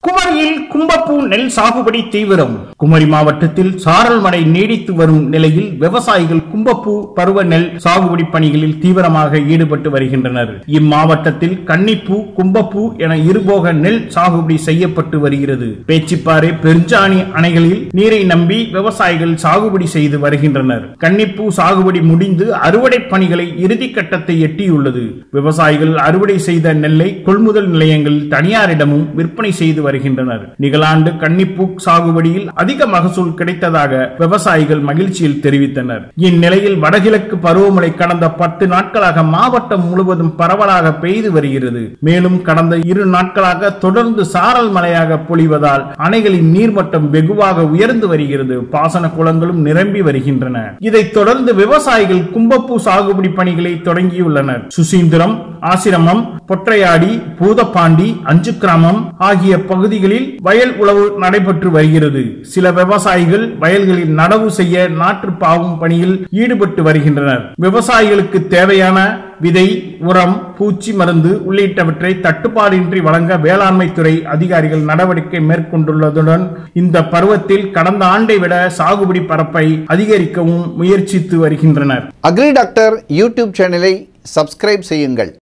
குமரியில் கும்பப்பூ நெல் சாகுபடி தீவிரம் குமரி மாவட்டத்தில் சாரல் மழை நீடித்து வரும் நிலையில் விவசாயிகள் கும்பப்பூ பருவ நெல் சாகுபடி பணிகளில் தீவிரமாக ஈடுபட்டு வருகின்றனர் இம்மாவட்டத்தில் கன்னிப்பூ கும்பப்பூ என இருபோக நெல் சாகுபடி செய்யப்பட்டு வருகிறது பேச்சிப்பாறை பெருஞ்சாணி அணைகளில் நீரை நம்பி விவசாயிகள் சாகுபடி செய்து வருகின்றனர் கன்னிப்பூ சாகுபடி முடிந்து அறுவடை பணிகளை இறுதி கட்டத்தை எட்டியுள்ளது விவசாயிகள் அறுவடை செய்த நெல்லை கொள்முதல் நிலையங்களில் தனியாரிடமும் விற்பனை செய்து வருகின்றனர் நிகழாண்டு கன்னிப்பூ சாகுபடியில் அதிக மகசூல் கிடைத்ததாக விவசாயிகள் மகிழ்ச்சியில் தெரிவித்தனர் இந்நிலையில் வடகிழக்கு பருவமழை கடந்த பத்து நாட்களாக மாவட்டம் முழுவதும் பரவலாக பெய்து வருகிறது மேலும் கடந்த இரு நாட்களாக தொடர்ந்து சாரல் மழையாக பொழிவதால் அணைகளின் நீர்மட்டம் வெகுவாக உயர்ந்து வருகிறது பாசன குளங்களும் நிரம்பி வருகின்றன இதைத் தொடர்ந்து விவசாயிகள் கும்பப்பூ சாகுபடி பணிகளை தொடங்கியுள்ளனர் சுசீந்திரம் ஆசிரமம் பொற்றையாடி பூதப்பாண்டி அஞ்சு கிராமம் ஆகிய பகுதிகளில் வயல் உழவு நடைபெற்று வருகிறது சில விவசாயிகள் வயல்களில் நடவு செய்ய நாற்று பாவும் பணியில் ஈடுபட்டு வருகின்றனர் விவசாயிகளுக்கு தேவையான விதை உரம் பூச்சி மருந்து உள்ளிட்டவற்றை தட்டுப்பாடின்றி வழங்க வேளாண்மை துறை அதிகாரிகள் நடவடிக்கை மேற்கொண்டுள்ளதுடன் இந்த பருவத்தில் கடந்த ஆண்டை விட சாகுபடி பரப்பை அதிகரிக்கவும் முயற்சித்து வருகின்றனர் அக்ரி டாக்டர் யூடியூப் சேனலை சப்ஸ்கிரைப் செய்யுங்கள்